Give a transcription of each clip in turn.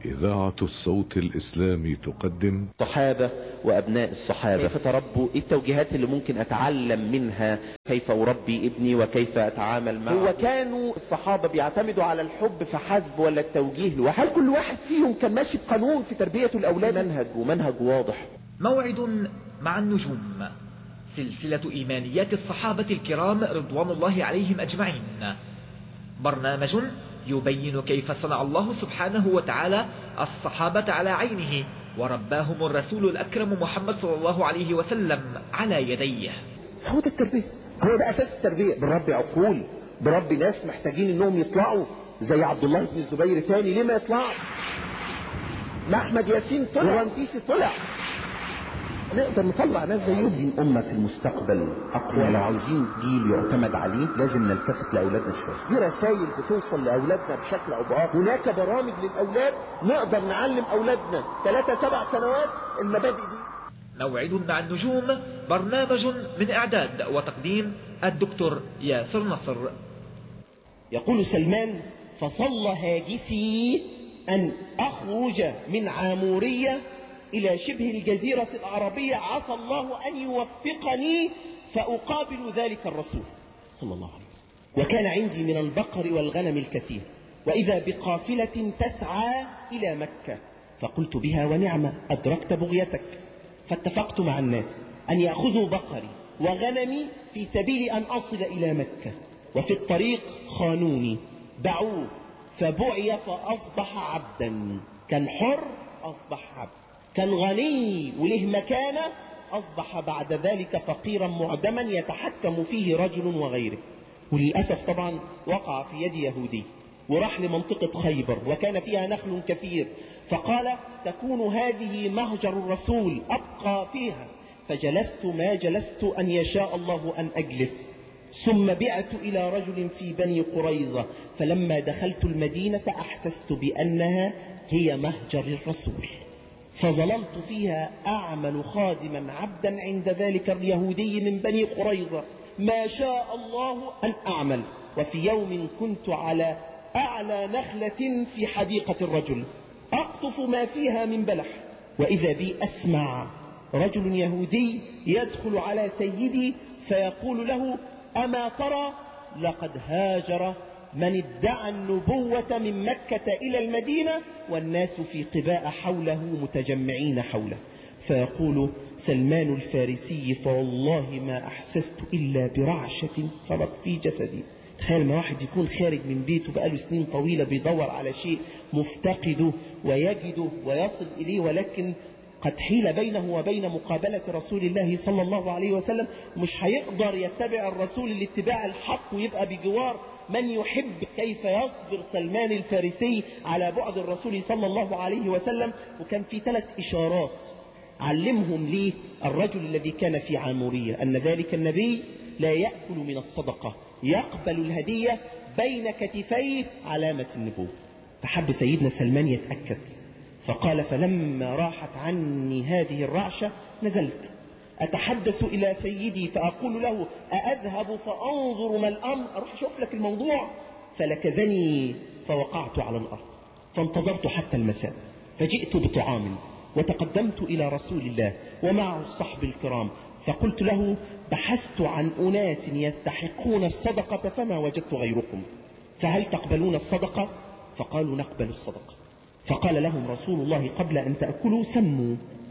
إذاعة الصوت الإسلامي تقدم صحابة وأبناء الصحابة كيف تربوا إيه التوجيهات اللي ممكن أتعلم منها كيف أربي ابني وكيف أتعامل معه هو كانوا الصحابة بيعتمدوا على الحب فحسب ولا التوجيه لوحده هل كل واحد فيهم كان ماشي بقانون في تربية الأولاد منهج ومنهج واضح موعد مع النجوم سلسلة إيمانيات الصحابة الكرام رضوان الله عليهم أجمعين برنامج يبين كيف صنع الله سبحانه وتعالى الصحابة على عينه ورباهم الرسول الأكرم محمد صلى الله عليه وسلم على يديه هو ده التربية هو ده أساس التربية بربي عقول بربي ناس محتاجين انهم يطلعوا زي عبد الله بن الزبير تاني ليه ما يطلعش ما احمد ياسين طلع ورنتيسي طلع نقدر نطلع ناس زيهم عاوزين أمة في المستقبل أقوى لو عاوزين جيل يعتمد عليه لازم نلتفت لأولادنا شوية دي رسائل بتوصل لأولادنا بشكل أو بآخر هناك برامج للأولاد نقدر نعلم أولادنا ثلاثة سبع سنوات المبادئ دي موعد مع النجوم برنامج من إعداد وتقديم الدكتور ياسر نصر يقول سلمان فصلى هاجسي أن أخرج من عامورية إلى شبه الجزيرة العربية عسى الله أن يوفقني فأقابل ذلك الرسول صلى الله عليه وسلم وكان عندي من البقر والغنم الكثير وإذا بقافلة تسعى إلى مكة فقلت بها ونعمة أدركت بغيتك فاتفقت مع الناس أن يأخذوا بقري وغنمي في سبيل أن أصل إلى مكة وفي الطريق خانوني باعوه فبعي فأصبح عبدا كان حر أصبح عبد كان غني وله مكانة أصبح بعد ذلك فقيرا معدما يتحكم فيه رجل وغيره وللأسف طبعا وقع في يد يهودي وراح لمنطقة خيبر وكان فيها نخل كثير فقال تكون هذه مهجر الرسول أبقى فيها فجلست ما جلست أن يشاء الله أن أجلس ثم بعت إلى رجل في بني قريظة فلما دخلت المدينة أحسست بأنها هي مهجر الرسول فظللت فيها أعمل خادما عبدا عند ذلك اليهودي من بني قريظة ما شاء الله أن أعمل وفي يوم كنت على أعلى نخلة في حديقة الرجل أقطف ما فيها من بلح وإذا بي أسمع رجل يهودي يدخل على سيدي فيقول له أما ترى لقد هاجر من ادعى النبوة من مكة إلى المدينة والناس في قباء حوله متجمعين حوله فيقول سلمان الفارسي فوالله ما أحسست إلا برعشة صارت في جسدي تخيل ما واحد يكون خارج من بيته بقاله سنين طويلة بيدور على شيء مفتقده ويجده ويصل إليه ولكن قد حيل بينه وبين مقابلة رسول الله صلى الله عليه وسلم ومش هيقدر يتبع الرسول الاتباع الحق ويبقى بجوار من يحب كيف يصبر سلمان الفارسي على بعد الرسول صلى الله عليه وسلم وكان في ثلاث إشارات علمهم ليه الرجل الذي كان في عامورية أن ذلك النبي لا يأكل من الصدقة يقبل الهدية بين كتفيه علامة النبوة فحب سيدنا سلمان يتأكد فقال فلما راحت عني هذه الرعشة نزلت أتحدث إلى سيدي فأقول له أأذهب فأنظر ما الأمر أروح أشوف لك الموضوع فلكذني فوقعت على الأرض فانتظرت حتى المساء فجئت بطعام وتقدمت إلى رسول الله ومعه الصحب الكرام فقلت له بحثت عن أناس يستحقون الصدقة فما وجدت غيركم فهل تقبلون الصدقة فقالوا نقبل الصدقة فقال لهم رسول الله قبل أن تأكلوا سموا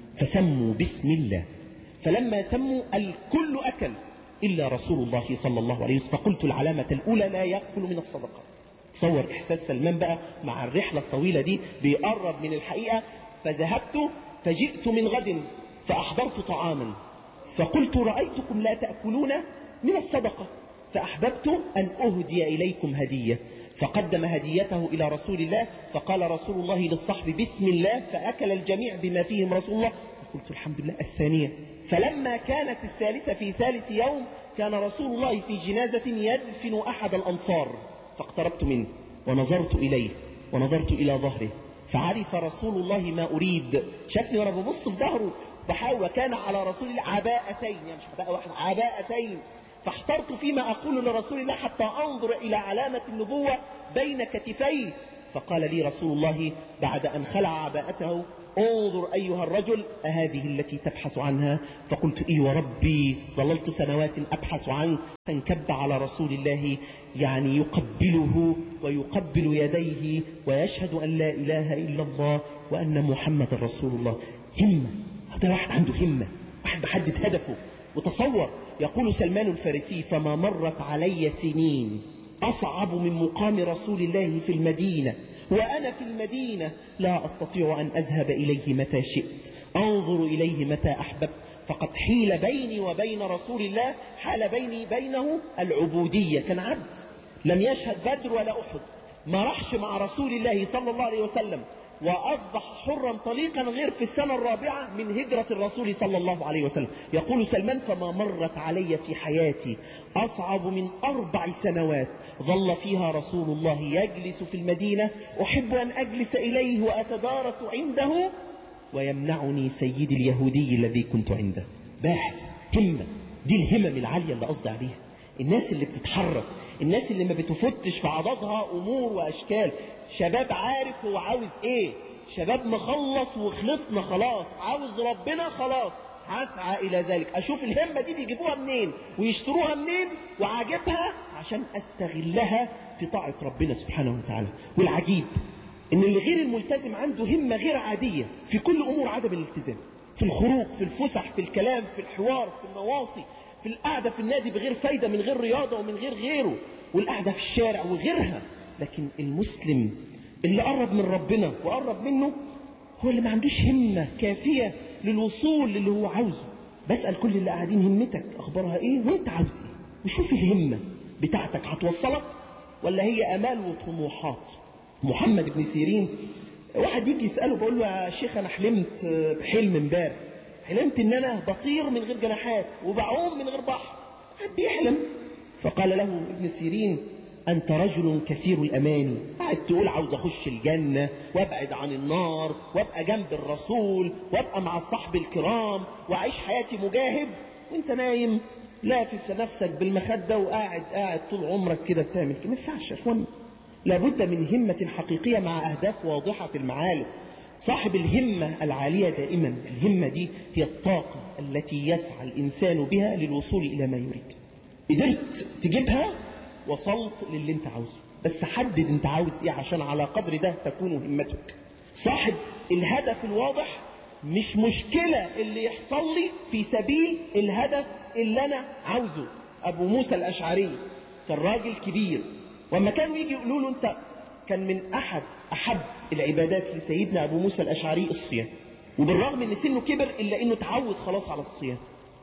فسموا بسم الله فلما سموا الكل أكل إلا رسول الله صلى الله عليه وسلم فقلت العلامة الأولى لا يأكل من الصدقة تصور إحساس سلمان بقى مع الرحلة الطويلة دي بيقرب من الحقيقة فذهبت فجئت من غد فأحضرت طعاما فقلت رأيتكم لا تأكلون من الصدقة فأحببت أن أهدي إليكم هدية فقدم هديته إلى رسول الله فقال رسول الله للصحب بسم الله فأكل الجميع بما فيهم رسول الله فقلت الحمد لله الثانية فلما كانت الثالثة في ثالث يوم كان رسول الله في جنازة يدفن أحد الأنصار فاقتربت منه ونظرت إليه ونظرت إلى ظهره فعرف رسول الله ما أريد شافني وأنا ببص في ظهره بحاول وكان على رسول الله عباءتين يعني مش عباءة واحدة عباءتين فاحترت فيما أقول لرسول الله حتى أنظر إلى علامة النبوة بين كتفيه فقال لي رسول الله بعد أن خلع عباءته انظر أيها الرجل أهذه التي تبحث عنها فقلت إي وربي ظللت سنوات أبحث عنك فانكب على رسول الله يعني يقبله ويقبل يديه ويشهد أن لا إله إلا الله وأن محمد رسول الله همة هذا واحد عنده همة واحد محدد هدفه وتصور يقول سلمان الفارسي فما مرت علي سنين أصعب من مقام رسول الله في المدينة وأنا في المدينة لا أستطيع أن أذهب إليه متى شئت أنظر إليه متى أحببت فقد حيل بيني وبين رسول الله حال بيني بينه العبودية كان عبد لم يشهد بدر ولا أحد ما رحش مع رسول الله صلى الله عليه وسلم وأصبح حرا طليقا غير في السنة الرابعة من هجرة الرسول صلى الله عليه وسلم يقول سلمان فما مرت علي في حياتي أصعب من أربع سنوات ظل فيها رسول الله يجلس في المدينة أحب أن أجلس إليه وأتدارس عنده ويمنعني سيدي اليهودي الذي كنت عنده باحث همة دي الهمم العالية اللي قصدي عليها الناس اللي بتتحرك الناس اللي ما بتفتش في عضدها أمور وأشكال شباب عارف هو عاوز ايه شباب مخلص وخلصنا خلاص عاوز ربنا خلاص هسعى الى ذلك اشوف الهمة دي بيجيبوها منين ويشتروها منين وعاجبها عشان استغلها في طاعة ربنا سبحانه وتعالى والعجيب ان اللي غير الملتزم عنده همة غير عادية في كل امور عدم الالتزام في الخروج في الفسح في الكلام في الحوار في النواصي في القعدة في النادي بغير فايدة من غير رياضة ومن غير غيره والقعدة في الشارع وغيرها لكن المسلم اللي قرب من ربنا وقرب منه هو اللي ما عندوش همة كافية للوصول للي هو عاوزه بسأل كل اللي قاعدين همتك أخبارها إيه وأنت عاوز إيه وشوف الهمة بتاعتك هتوصلك ولا هي أمال وطموحات محمد بن سيرين واحد يجي يسأله بقول له يا شيخ أنا حلمت بحلم امبارح حلمت إن أنا بطير من غير جناحات وبعوم من غير بحر حد بيحلم فقال له ابن سيرين أنت رجل كثير الأماني قاعد تقول عاوز أخش الجنة وأبعد عن النار وأبقى جنب الرسول وأبقى مع الصحب الكرام وأعيش حياتي مجاهد وأنت نايم لافف نفسك بالمخدة وقاعد قاعد طول عمرك كده بتعمل كده ما ينفعش يا اخوان لابد من همة حقيقية مع أهداف واضحة المعالم صاحب الهمة العالية دائما الهمة دي هي الطاقة التي يسعى الإنسان بها للوصول إلى ما يريد قدرت تجيبها وصلت للي انت عاوزه بس حدد انت عاوز ايه عشان على قدر ده تكون همتك صاحب الهدف الواضح مش مشكلة اللي يحصل لي في سبيل الهدف اللي انا عاوزه ابو موسى الاشعري كان راجل كبير واما كانوا يجي يقولوا له انت كان من احد احب العبادات لسيدنا ابو موسى الاشعري الصيام وبالرغم ان سنه كبر الا انه تعود خلاص على الصيام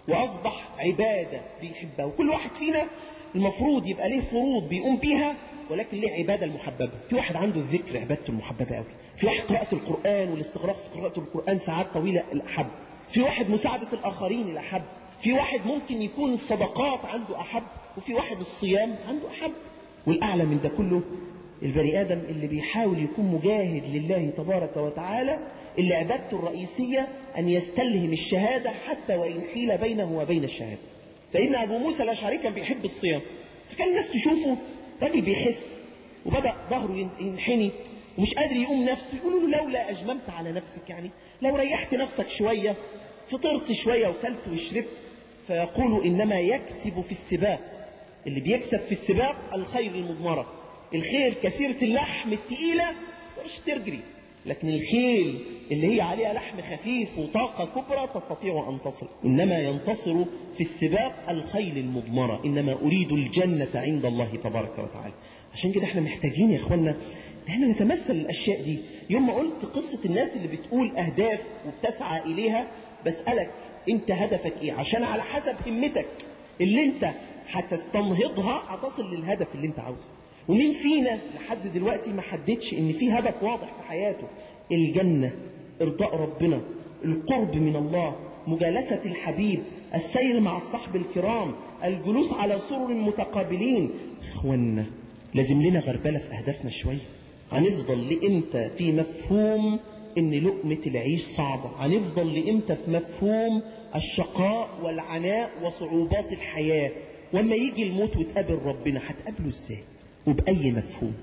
واصبح عبادة بيحبها وكل واحد فينا المفروض يبقى ليه فروض بيقوم بيها ولكن ليه عبادة المحببة في واحد عنده الذكر عبادته المحببة قوي في واحد قراءة القرآن والاستغراق في قراءة القرآن ساعات طويلة الأحب في واحد مساعدة الآخرين الأحب في واحد ممكن يكون الصدقات عنده أحب وفي واحد الصيام عنده أحب والأعلى من ده كله البني آدم اللي بيحاول يكون مجاهد لله تبارك وتعالى اللي عبادته الرئيسية أن يستلهم الشهادة حتى وإن حيل بينه وبين الشهادة سيدنا أبو موسى الأشعري كان بيحب الصيام فكان الناس تشوفه راجل بيخس وبدأ ظهره ينحني ومش قادر يقوم نفسه يقولوا له لولا أجممت على نفسك يعني لو ريحت نفسك شوية فطرت شوية وكلت وشربت فيقول إنما يكسب في السباق اللي بيكسب في السباق الخير المضمرة الخيل كثيرة اللحم التقيلة تقدرش تجري لكن الخيل اللي هي عليها لحم خفيف وطاقة كبرى تستطيع أن تصل إنما ينتصر في السباق الخيل المضمرة إنما أريد الجنة عند الله تبارك وتعالى عشان كده احنا محتاجين يا اخوانا ان احنا نتمثل الاشياء دي يوم ما قلت قصة الناس اللي بتقول اهداف وبتسعى اليها بسألك انت هدفك ايه عشان على حسب همتك اللي انت هتستنهضها هتصل للهدف اللي انت عاوزه ومين فينا لحد دلوقتي ما حددش ان في هدف واضح في حياته الجنة ارضاء ربنا القرب من الله مجالسة الحبيب السير مع الصحب الكرام الجلوس على سرر متقابلين اخوانا لازم لنا غربلة في اهدافنا شوية هنفضل لامتى في مفهوم ان لقمة العيش صعبة هنفضل لامتى في مفهوم الشقاء والعناء وصعوبات الحياة وما يجي الموت وتقابل ربنا هتقابله ازاي وبأي مفهوم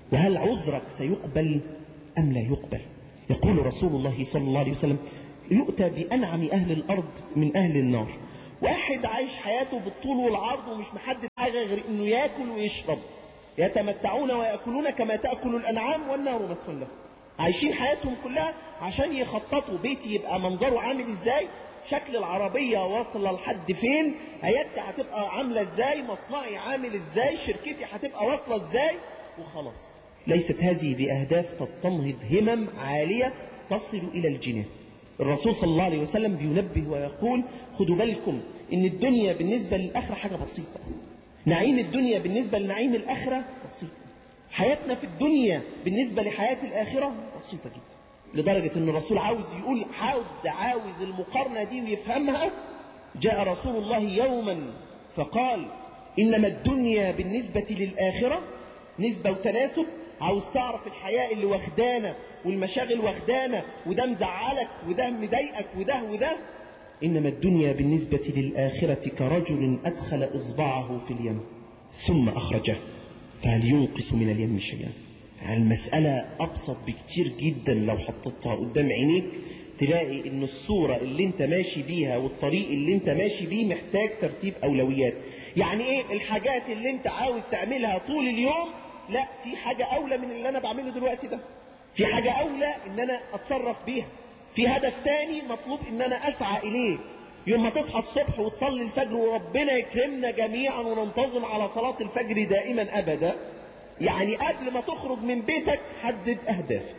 وهل عذرك سيقبل أم لا يقبل يقول رسول الله صلى الله عليه وسلم يؤتى بأنعم أهل الأرض من أهل النار واحد عايش حياته بالطول والعرض ومش محدد حاجة غير انه ياكل ويشرب يتمتعون ويأكلون كما تأكل الأنعام والنار مثل له عايشين حياتهم كلها عشان يخططوا بيتي يبقى منظره عامل ازاي شكل العربية واصلة لحد فين عيادتي هتبقى عاملة ازاي مصنعي عامل ازاي شركتي هتبقى واصلة ازاي وخلاص ليست هذه بأهداف تستنهض همم عالية تصل إلى الجنان الرسول صلى الله عليه وسلم بينبه ويقول خدوا بالكم ان الدنيا بالنسبة للآخرة حاجة بسيطة نعيم الدنيا بالنسبة لنعيم الآخرة بسيطة حياتنا في الدنيا بالنسبة لحياة الآخرة بسيطة جدا لدرجة ان الرسول عاوز يقول عاوز عاوز المقارنة دي ويفهمها جاء رسول الله يوما فقال انما الدنيا بالنسبة للآخرة نسبة وتناسب عاوز تعرف الحياة اللي واخدانا والمشاغل واخدانا وده مزعلك وده مضايقك وده وده إنما الدنيا بالنسبة للآخرة كرجل أدخل إصبعه في اليم ثم أخرجه فهل ينقص من اليم شيئا يعني المسألة أبسط بكتير جدا لو حطيتها قدام عينيك تلاقي ان الصورة اللي انت ماشي بيها والطريق اللي انت ماشي بيه محتاج ترتيب اولويات يعني ايه الحاجات اللي انت عاوز تعملها طول اليوم لا في حاجة اولى من اللي انا بعمله دلوقتي ده في حاجة اولى ان انا اتصرف بيها في هدف تاني مطلوب ان انا اسعى اليه يوم ما تصحى الصبح وتصلي الفجر وربنا يكرمنا جميعا وننتظم على صلاة الفجر دائما ابدا يعني قبل ما تخرج من بيتك حدد اهدافك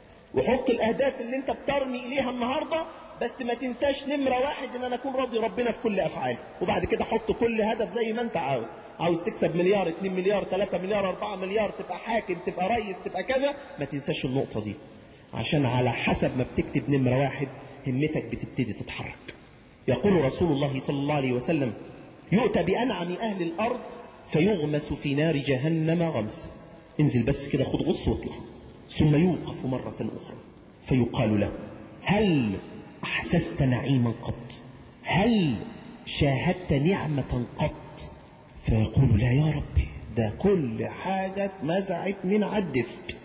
وحط الاهداف اللي انت بترمي اليها النهاردة بس ما تنساش نمرة واحد ان انا اكون راضي ربنا في كل افعالي وبعد كده حط كل هدف زي ما انت عاوز عاوز تكسب مليار اتنين مليار تلاتة مليار اربعة مليار تبقى حاكم تبقى ريس تبقى كذا ما تنساش النقطة دي عشان على حسب ما بتكتب نمرة واحد همتك بتبتدي تتحرك يقول رسول الله صلى الله عليه وسلم يؤتى بأنعم أهل الأرض فيغمس في نار جهنم غمسا انزل بس كده خد غص واطلع ثم يوقف مرة أخرى فيقال له هل أحسست نعيما قط هل شاهدت نعمة قط فيقول لا يا ربي ده كل حاجة اتمزعت من عدسك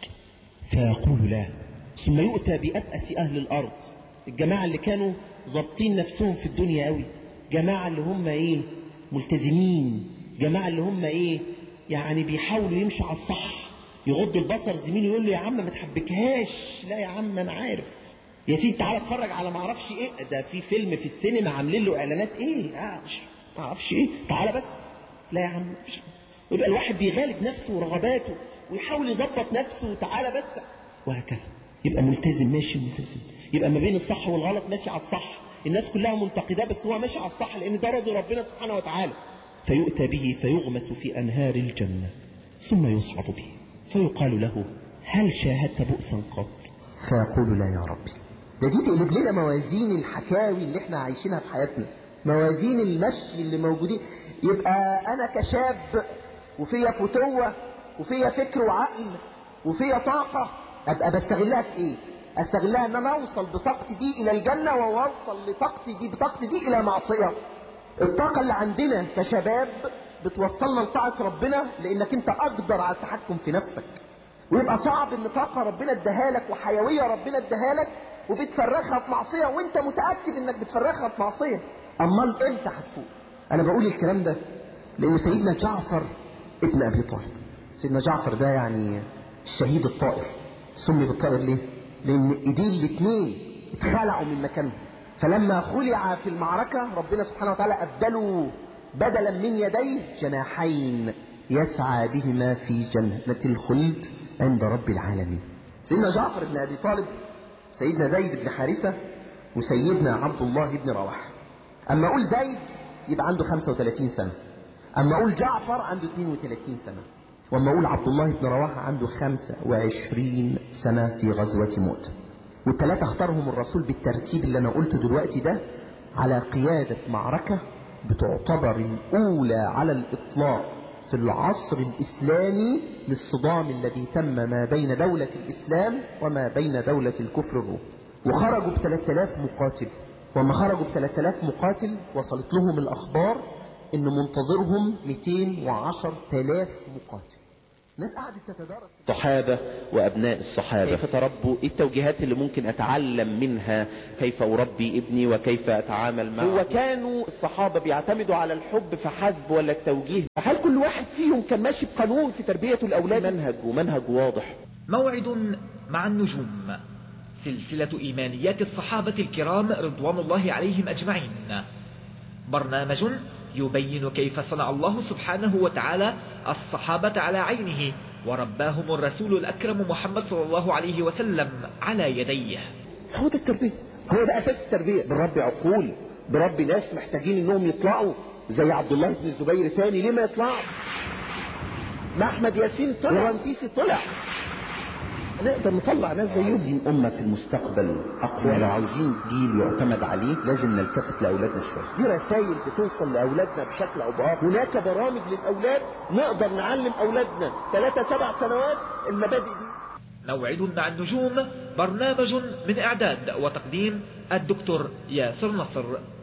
فيقول لا ثم يؤتى بأبأس أهل الأرض الجماعة اللي كانوا ضابطين نفسهم في الدنيا قوي جماعة اللي هم ايه ملتزمين جماعة اللي هم ايه يعني بيحاولوا يمشوا على الصح يغض البصر زميله يقول له يا عم ما تحبكهاش لا يا عم انا عارف يا سيدي تعالى اتفرج على ما اعرفش ايه ده في فيلم في السينما عاملين له اعلانات ايه اه ما اعرفش ايه تعالى بس لا يا عم مفيش يبقى الواحد بيغالب نفسه ورغباته ويحاول يظبط نفسه وتعالى بس وهكذا يبقى ملتزم ماشي ملتزم يبقى ما بين الصح والغلط ماشي على الصح الناس كلها منتقداه بس هو ماشي على الصح لان ده راضي ربنا سبحانه وتعالى فيؤتى به فيغمس في انهار الجنه ثم يصعد به فيقال له هل شاهدت بؤسا قط فيقول لا يا ربي ده دي تقلب لنا موازين الحكاوي اللي احنا عايشينها في حياتنا موازين المشي اللي موجودين يبقى انا كشاب وفيا فتوة وفيا فكر وعقل وفيا طاقة ابقى بستغلها في ايه استغلها ان انا اوصل بطاقتي دي الى الجنة واوصل لطاقتي دي بطاقتي دي الى معصية الطاقة اللي عندنا كشباب بتوصلنا لطاعة ربنا لانك انت اقدر على التحكم في نفسك ويبقى صعب ان طاقة ربنا اداها لك وحيوية ربنا اداها لك وبتفرخها في معصية وانت متأكد انك بتفرخها في معصية امال امتى هتفوق انا بقول الكلام ده لان سيدنا جعفر ابن ابي طالب سيدنا جعفر ده يعني الشهيد الطائر سمي بالطائر ليه لان ايديه الاثنين اتخلعوا من مكانهم فلما خلع في المعركة ربنا سبحانه وتعالى ابدله بدلا من يديه جناحين يسعى بهما في جنة الخلد عند رب العالمين سيدنا جعفر بن ابي طالب سيدنا زيد بن حارثة وسيدنا عبد الله بن رواحه اما اقول زيد يبقى عنده 35 سنة اما اقول جعفر عنده 32 سنة واما اقول عبد الله بن رواحه عنده 25 سنة في غزوة مؤتة والثلاثة اختارهم الرسول بالترتيب اللي انا قلته دلوقتي ده على قيادة معركة بتعتبر الاولى على الاطلاق في العصر الاسلامي للصدام الذي تم ما بين دولة الاسلام وما بين دولة الكفر الروم وخرجوا ب 3000 مقاتل وما خرجوا ب 3000 مقاتل وصلت لهم الاخبار ان منتظرهم 210000 مقاتل ناس قعدت تتدارس الصحابة وأبناء الصحابة كيف تربوا إيه التوجيهات اللي ممكن أتعلم منها كيف أربي ابني وكيف أتعامل معه هو كانوا الصحابة بيعتمدوا على الحب فحسب ولا التوجيه هل كل واحد فيهم كان ماشي بقانون في تربية الأولاد منهج ومنهج واضح موعد مع النجوم سلسلة إيمانيات الصحابة الكرام رضوان الله عليهم أجمعين برنامج يبين كيف صنع الله سبحانه وتعالى الصحابة على عينه ورباهم الرسول الأكرم محمد صلى الله عليه وسلم على يديه هو ده التربية هو ده أساس التربية بربي عقول بربي ناس محتاجين انهم يطلعوا زي عبد الله بن الزبير تاني ليه ما يطلعش ما احمد ياسين طلع ورمسيسي طلع نقدر نطلع ناس زيهم عايزين أمة في المستقبل أقوى لو عاوزين جيل يعتمد عليه لازم نلتفت لأولادنا شوية دي رسائل بتوصل لأولادنا بشكل أو بآخر هناك برامج للأولاد نقدر نعلم أولادنا ثلاثة سبع سنوات المبادئ دي موعد مع النجوم برنامج من إعداد وتقديم الدكتور ياسر نصر